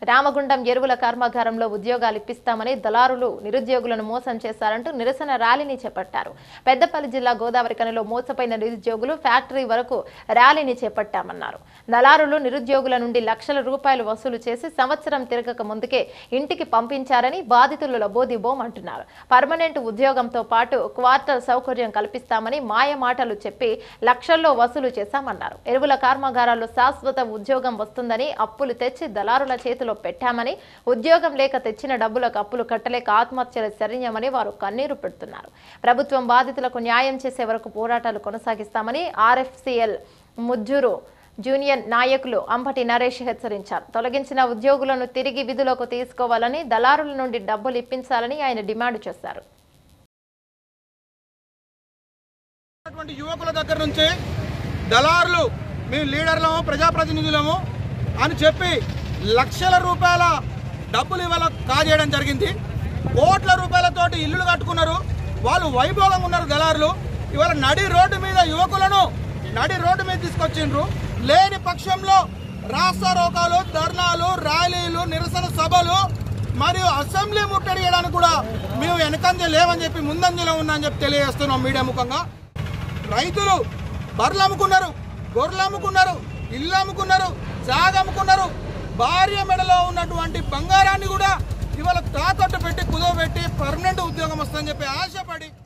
రామగుండం ఎరువుల కర్మాగారంలో ఉద్యోగాలు ఇప్పిస్తామని దళారులు నిరుద్యోగులను మోసం చేశారంటూ నిరసన ర్యాలీని చేపట్టారు పెద్దపల్లి జిల్లా గోదావరి కనిలో మోసపోయిన నిరుద్యోగులు ఫ్యాక్టరీ వరకు ర్యాలీని చేపట్టామన్నారు దళారులు నిరుద్యోగుల నుండి లక్షల రూపాయలు వసూలు చేసి సంవత్సరం తిరగక ముందుకే ఇంటికి పంపించారని బాధితులు లబోదిబోం అంటున్నారు పర్మనెంట్ ఉద్యోగంతో పాటు క్వార్టర్ సౌకర్యం కల్పిస్తామని మాయ మాటలు చెప్పి లక్షల్లో వసూలు చేశామన్నారు ఎరువుల కర్మాగారాల్లో శాశ్వత ఉద్యోగం వస్తుందని అప్పులు తెచ్చి దళారుల చేతిలో పెట్టామని ఉద్యోగం లేక తెచ్చిన డబ్బులకు అప్పులు కట్టలేక ఆత్మహత్యల శరణ్యమని వారు కన్నీరు పెడుతున్నారు ప్రభుత్వం బాధితులకు న్యాయం చేసే వరకు పోరాటాలు కొనసాగిస్తామని ఆర్ఎఫ్సిఎల్ ముజ్జూరు జూనియర్ నాయకులు అంబటి నరేష్ హెచ్చరించారు తొలగించిన ఉద్యోగులను తిరిగి విధులకు తీసుకోవాలని దళారుల నుండి డబ్బులు ఇప్పించాలని ఆయన డిమాండ్ చేశారు ఉన్నటువంటి యువకుల దగ్గర నుంచి దళారులు మేము లీడర్లము ప్రజాప్రతినిధులము అని చెప్పి లక్షల రూపాయల డబ్బులు ఇవాళ కాజేయడం జరిగింది కోట్ల రూపాయలతోటి ఇల్లులు కట్టుకున్నారు వాళ్ళు వైభోగంగా ఉన్నారు దళారులు ఇవాళ నడి రోడ్డు మీద యువకులను నడి రోడ్డు మీద తీసుకొచ్చిండ్రు లేని పక్షంలో రాష్ట్ర రోకాలు ధర్నాలు ర్యాలీలు నిరసన సభలు మరియు అసెంబ్లీ ముట్టడియడానికి కూడా మేము వెనకంజ లేవని చెప్పి ముందంజలో ఉన్నా అని చెప్పి తెలియజేస్తున్నాం మీడియా ముఖంగా రైతులు బర్రెలు అమ్ముకున్నారు గొర్రెలు అమ్ముకున్నారు ఇల్లు అమ్ముకున్నారు జాగ అమ్ముకున్నారు భార్య మెడలో ఉన్నటువంటి బంగారాన్ని కూడా ఇవాళ తాకట్టు పెట్టి కుదవబెట్టి పర్మనెంట్ ఉద్యోగం వస్తుందని చెప్పి ఆశపడి